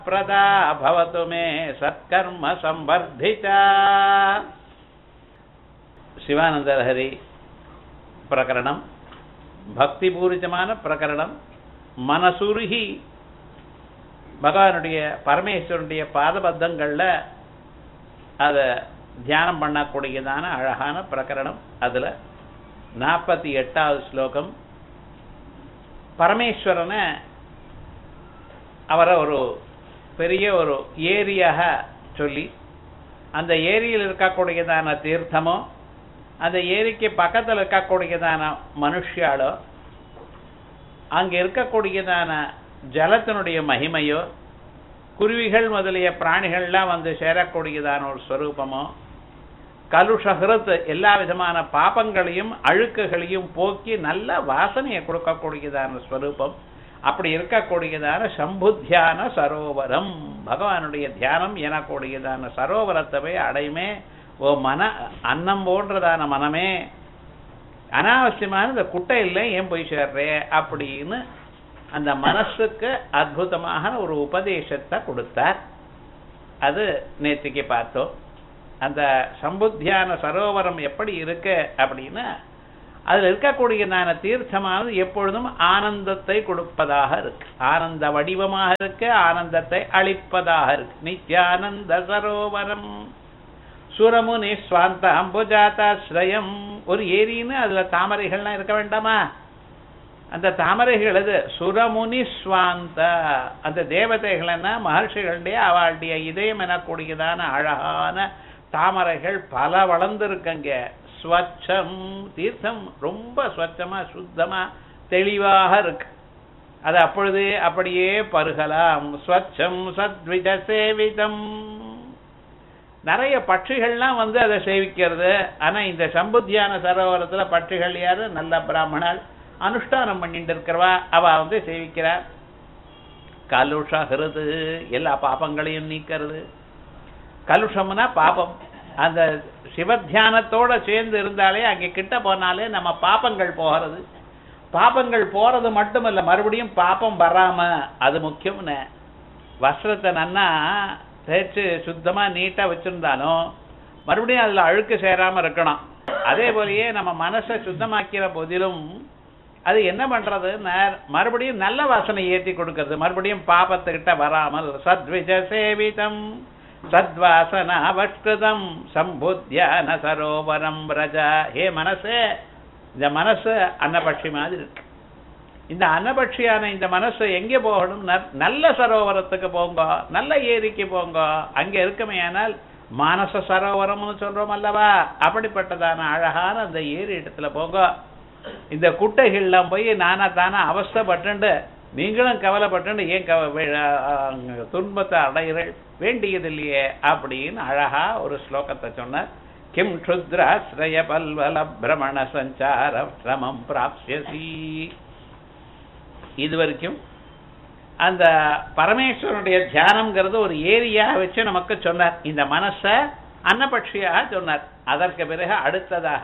प्रदा भवतु मे सत्कर्म संवर्धिता சிவானந்தலஹரி பிரகரணம் பக்திபூரிதமான பிரகரணம் மனசுருகி பகவானுடைய பரமேஸ்வரனுடைய பாதபத்தங்கள்ல அதை தியானம் பண்ணக்கூடியதான அழகான பிரகரணம் அதுல நாற்பத்தி எட்டாவது ஸ்லோகம் பரமேஸ்வரனை அவரை ஒரு பெரிய ஒரு ஏரியாக சொல்லி அந்த ஏரியில் இருக்கக்கூடியதான தீர்த்தமோ அந்த ஏரிக்கு பக்கத்தில் இருக்கக்கூடியதான மனுஷியாலோ அங்கே இருக்கக்கூடியதான ஜலத்தினுடைய மகிமையோ குருவிகள் முதலிய பிராணிகள்லாம் வந்து சேரக்கூடியதான ஒரு ஸ்வரூபமோ கலுஷகிருத் எல்லா விதமான பாபங்களையும் அழுக்குகளையும் போக்கி நல்ல வாசனையை கொடுக்கக்கூடியதான ஸ்வரூபம் அப்படி இருக்கக்கூடியதான சம்புத்தியான சரோவரம் பகவானுடைய தியானம் எனக்கூடியதான சரோவரத்தை போய் அடையுமே ஓ மன அன்னம் போன்றதான மனமே அனாவசியமான இந்த குட்டையில் ஏன் போய் சேர்றே அப்படின்னு அந்த மனசுக்கு அற்புதமான ஒரு உபதேசத்தை கொடுத்தார் அது நேற்றுக்கு பார்த்தோம் அந்த சம்புத்தியான சரோவரம் எப்படி இருக்கு அப்படின்னா அதில் இருக்கக்கூடியதான தீர்த்தமானது எப்பொழுதும் ஆனந்தத்தை கொடுப்பதாக இருக்கு ஆனந்த வடிவமாக இருக்கு ஆனந்தத்தை அளிப்பதாக இருக்கு நித்யானந்த சரோவரம் சுரமுனி ஸ்வாந்த அம்புஜாதாஸ்ரயம் ஒரு ஏரின்னு அதுல தாமரைகள்லாம் இருக்க வேண்டாமா அந்த தாமரைகள் அது சுரமுனி ஸ்வாந்த அந்த தேவதைகள்னா மகர்ஷிகளுடைய அவளுடைய இதயம் எனக்கூடியதான அழகான தாமரைகள் பல வளர்ந்துருக்கங்க ஸ்வச்சம் தீர்த்தம் ரொம்ப ஸ்வச்சமா சுத்தமா தெளிவாக இருக்கு அது அப்பொழுது அப்படியே பருகலாம் ஸ்வச்சம் சத்வித சேவிதம் நிறைய பட்சிகள்லாம் வந்து அதை சேவிக்கிறது ஆனா இந்த சம்புத்தியான சரோவரத்துல பட்சிகள் யாரு நல்ல பிராமணர் அனுஷ்டானம் பண்ணிட்டு இருக்கிறவா அவ வந்து சேவிக்கிறார் கலுஷகிறது எல்லா பாபங்களையும் நீக்கிறது கலுஷம்னா பாபம் அந்த சிவத்தியானத்தோட சேர்ந்து இருந்தாலே அங்கே கிட்ட போனாலே நம்ம பாப்பங்கள் போகிறது பாப்பங்கள் போறது மட்டுமல்ல மறுபடியும் பாப்பம் வராம அது முக்கியம்னு வஸ்திரத்தை நன்னா தேய்ச்சி சுத்தமா நீட்டா வச்சிருந்தாலும் மறுபடியும் அதுல அழுக்கு சேராம இருக்கணும் அதே போலயே நம்ம மனசை சுத்தமாக்கிற போதிலும் அது என்ன பண்றது மறுபடியும் நல்ல வாசனை ஏற்றி கொடுக்கறது மறுபடியும் பாபத்துக்கிட்ட வராமல் சத்விஜ சேவிதம் சத்வாசனாவஷ்கிருதம் சம்புத்தியான சரோவரம் ரஜா ஹே மனசே இந்த மனசு அன்னபட்சி மாதிரி இருக்கு இந்த அன்னபட்சியான இந்த மனசு எங்கே போகணும் நல்ல சரோவரத்துக்கு போங்க நல்ல ஏரிக்கு போங்க அங்க இருக்குமே ஆனால் மானச சரோவரம்னு சொல்றோம் அல்லவா அப்படிப்பட்டதான அழகான அந்த ஏரி இடத்துல போங்க இந்த குட்டைகள்லாம் போய் நானா தானே அவஸ்தப்பட்டு நீங்களும் கவலைப்பட்டு ஏன் துன்பத்தை அடைகிறீர்கள் வேண்டியது இல்லையே அப்படின்னு அழகா ஒரு ஸ்லோகத்தை சொன்னார் கிம் க்ஷுத்ராஸ்ரய பல்வல பிரமண சஞ்சார சிரமம் பிராப்சியசி இது வரைக்கும் அந்த பரமேஸ்வரனுடைய தியானம்ங்கிறது ஒரு ஏரியாக வச்சு நமக்கு சொன்னார் இந்த மனச அன்னபட்சியாக சொன்னார் அதற்கு பிறகு அடுத்ததாக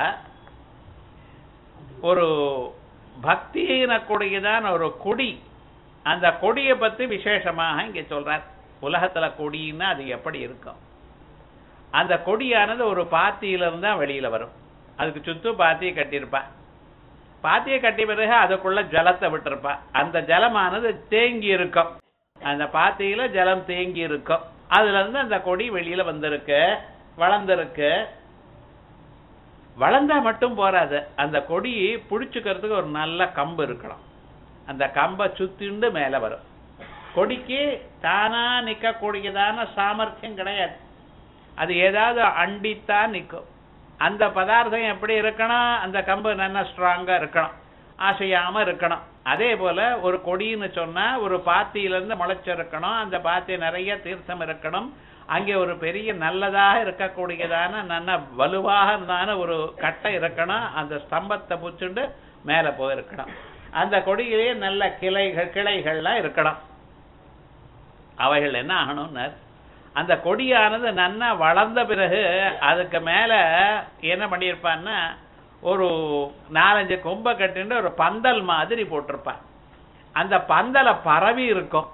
ஒரு பக்தியினக்கூடியதான ஒரு கொடி அந்த கொடியை பத்தி விசேஷமாக இங்க சொல்றார் உலகத்துல கொடின்னா அது எப்படி இருக்கும் அந்த கொடியானது ஒரு பாத்தியிலிருந்து தான் வெளியில வரும் அதுக்கு சுத்தும் பாத்தியை கட்டியிருப்பா பாத்தியை கட்டிய பிறகு அதுக்குள்ள ஜலத்தை விட்டிருப்பா அந்த ஜலமானது தேங்கி இருக்கும் அந்த பாத்தியில ஜலம் தேங்கி இருக்கும் அதுல இருந்து அந்த கொடி வெளியில வந்திருக்கு வளர்ந்திருக்கு வளர்ந்தா மட்டும் போறாது அந்த கொடி புடிச்சுக்கிறதுக்கு ஒரு நல்ல கம்பு இருக்கணும் அந்த கம்பை சுத்திண்டு மேல வரும் கொடிக்கு தானா நிக்கக்கூடியதான சாமர்த்தியம் கிடையாது அது ஏதாவது அண்டித்தான் நிற்கும் அந்த பதார்த்தம் எப்படி இருக்கணும் அந்த கம்பு நல்லா ஸ்ட்ராங்கா இருக்கணும் ஆசையாம இருக்கணும் அதே போல ஒரு கொடின்னு சொன்னா ஒரு பாத்தியிலிருந்து முளைச்சிருக்கணும் அந்த பாத்தி நிறைய தீர்த்தம் இருக்கணும் அங்கே ஒரு பெரிய நல்லதாக இருக்கக்கூடியதான நல்ல வலுவாக இருந்தான ஒரு கட்டை இருக்கணும் அந்த ஸ்தம்பத்தை புச்சுண்டு மேல போயிருக்கணும் அந்த கொடியிலேயே நல்ல கிளைகள் கிளைகள்லாம் இருக்கணும் அவைகள் என்ன ஆகணும்னார் அந்த கொடியானது நன்னா வளர்ந்த பிறகு அதுக்கு மேல என்ன பண்ணியிருப்பான்னா ஒரு நாலஞ்சு கொம்பை கட்டிட்டு ஒரு பந்தல் மாதிரி போட்டிருப்பான் அந்த பந்தலை பரவி இருக்கும்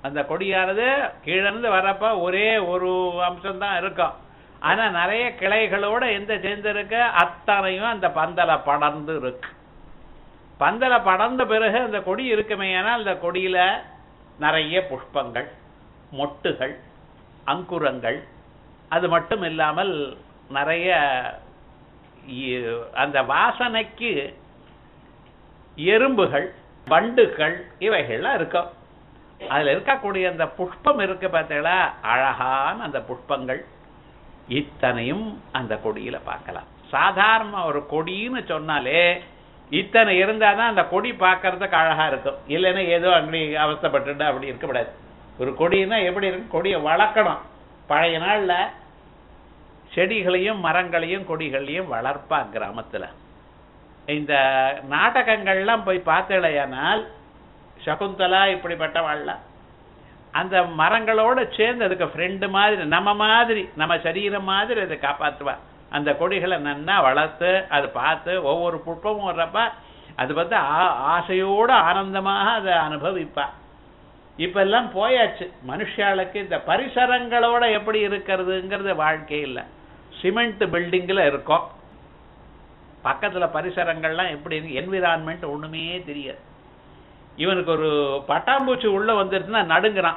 அந்த கொடியானது கீழிருந்து வரப்ப ஒரே ஒரு அம்சம் தான் இருக்கும் ஆனா நிறைய கிளைகளோட எந்த சேர்ந்து இருக்கு அத்தனையும் அந்த பந்தல படர்ந்து இருக்கு பந்தல படர்ந்த பிறகு அந்த கொடி இருக்குமே ஆனால் அந்த கொடியில நிறைய புஷ்பங்கள் மொட்டுகள் அங்குரங்கள் அது மட்டும் இல்லாமல் நிறைய இ- அந்த வாசனைக்கு எறும்புகள் வண்டுகள் இவைகள்லாம் இருக்கும் அதுல இருக்கக்கூடிய அந்த புஷ்பம் இருக்கு பார்த்தீங்களா அழகான அந்த புஷ்பங்கள் இத்தனையும் அந்த கொடியில பார்க்கலாம் சாதாரண ஒரு கொடின்னு சொன்னாலே இத்தனை இருந்தாதான் அந்த கொடி பார்க்கறதுக்கு அழகா இருக்கும் இல்லைன்னா ஏதோ அங்கடி அவஸ்தைப்பட்டுட்டு அப்படி இருக்கக்கூடாது ஒரு கொடின்னா எப்படி இருக்கு கொடியை வளர்க்கணும் பழைய நாள்ல செடிகளையும் மரங்களையும் கொடிகளையும் வளர்ப்பா கிராமத்துல இந்த நாடகங்கள்லாம் போய் பார்த்தலையானால் சகுந்தலா இப்படிப்பட்டவாள்லாம் அந்த மரங்களோட சேர்ந்து அதுக்கு ஃப்ரெண்டு மாதிரி நம்ம மாதிரி நம்ம சரீரம் மாதிரி அதை காப்பாற்றுவா அந்த கொடிகளை நன்னா வளர்த்து அதை பார்த்து ஒவ்வொரு புஷ்பமும் வர்றப்ப அது வந்து ஆ- ஆசையோட ஆனந்தமாக அதை அனுபவிப்பா இப்ப எல்லாம் போயாச்சு மனுஷாளுக்கு இந்த பரிசரங்களோட எப்படி இருக்கிறதுங்கிறது வாழ்க்கை இல்லை சிமெண்ட் பில்டிங்ல இருக்கோம் பக்கத்துல பரிசரங்கள்லாம் எப்படி இருக்கு என்விரான்மெண்ட் ஒண்ணுமே தெரியாது இவனுக்கு ஒரு பட்டாம்பூச்சி உள்ள வந்துருச்சுன்னா நடுங்குறான்